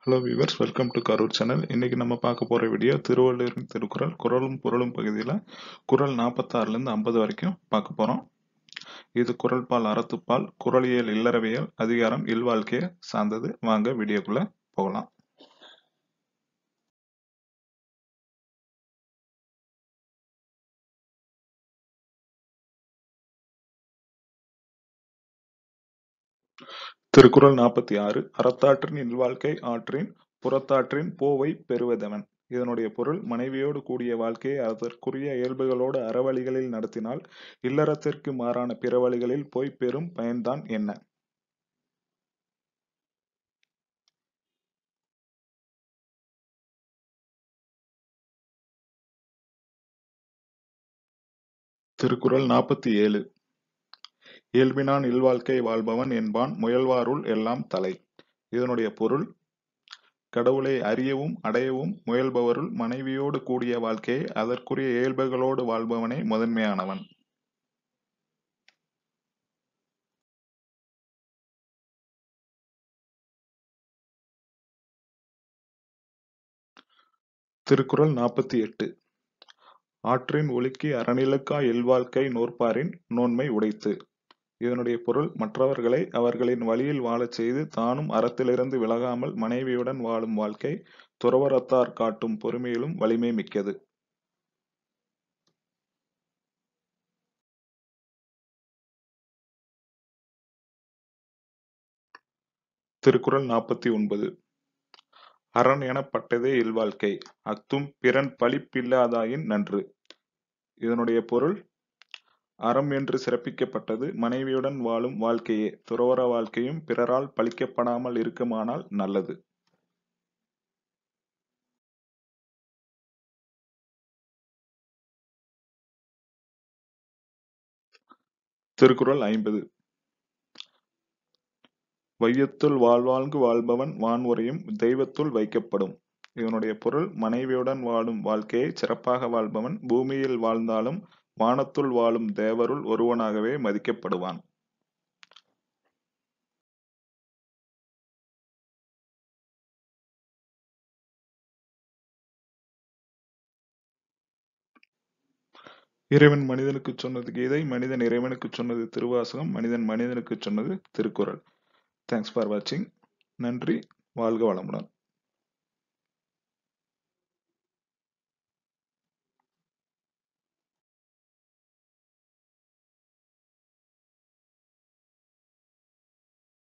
hello viewers welcome to Karur channel இன்னைக்கு நம்ம பார்க்க போற வீடியோ திருவள்ளுவரின் திருக்குறள் குறளும் பொருளும் பகுதியில் குறள் நாற்பத்தாறுலேருந்து ஐம்பது வரைக்கும் பார்க்க போறோம் இது குறள்பால் அறத்துப்பால் குறளியல் இல்லறவியல் அதிகாரம் இல்வாழ்க்கையை சார்ந்தது வாங்க வீடியோக்குள்ள போகலாம் திருக்குறள் நாற்பத்தி ஆறு அறத்தாற்றின் இல்வாழ்க்கை ஆற்றின் புறத்தாற்றின் போவை பெறுவதவன் இதனுடைய பொருள் மனைவியோடு கூடிய வாழ்க்கையை அதற்குரிய இயல்புகளோடு அறவழிகளில் நடத்தினால் இல்லறத்திற்கு மாறான பிற வழிகளில் போய் பெறும் பயன்தான் என்ன திருக்குறள் நாற்பத்தி ஏழு இயல்பினான் இல்வாழ்க்கை வாழ்பவன் என்பான் முயல்வாருள் எல்லாம் தலை இதனுடைய பொருள் கடவுளை அறியவும் அடையவும் முயல்பவருள் மனைவியோடு கூடிய வாழ்க்கையை அதற்குரிய இயல்புகளோடு வாழ்பவனே முதன்மையானவன் திருக்குறள் நாற்பத்தி எட்டு ஆற்றின் ஒழுக்கி அறநிலக்கா இல்வாழ்க்கை நோற்பாரின் நோன்மை உடைத்து இதனுடைய பொருள் மற்றவர்களை அவர்களின் வழியில் வாழச் செய்து தானும் அறத்திலிருந்து விலகாமல் மனைவியுடன் வாழும் வாழ்க்கை துறவரத்தார் காட்டும் பொறுமையிலும் வலிமை மிக்கது திருக்குறள் நாற்பத்தி ஒன்பது அரண் எனப்பட்டதே இல்வாழ்க்கை அத்தும் பிறன் பழிப்பில்லாதாயின் நன்று இதனுடைய பொருள் அறம் என்று சிறப்பிக்கப்பட்டது மனைவியுடன் வாழும் வாழ்க்கையே துறவற வாழ்க்கையும் பிறரால் பழிக்கப்படாமல் இருக்குமானால் நல்லது திருக்குறள் ஐம்பது வையத்துள் வாழ்வாங்கு வாழ்பவன் வான்முறையும் தெய்வத்துள் வைக்கப்படும் இதனுடைய பொருள் மனைவியுடன் வாழும் வாழ்க்கையை சிறப்பாக வாழ்பவன் பூமியில் வாழ்ந்தாலும் வானத்துள் வாழும் தேவருள் ஒருவனாகவே மதிக்கப்படுவான் இறைவன் மனிதனுக்கு சொன்னது கீதை மனிதன் இறைவனுக்கு சொன்னது திருவாசகம் மனிதன் மனிதனுக்கு சொன்னது திருக்குறள் தேங்க்ஸ் ஃபார் வாட்சிங் நன்றி வாழ்க வளமுடன்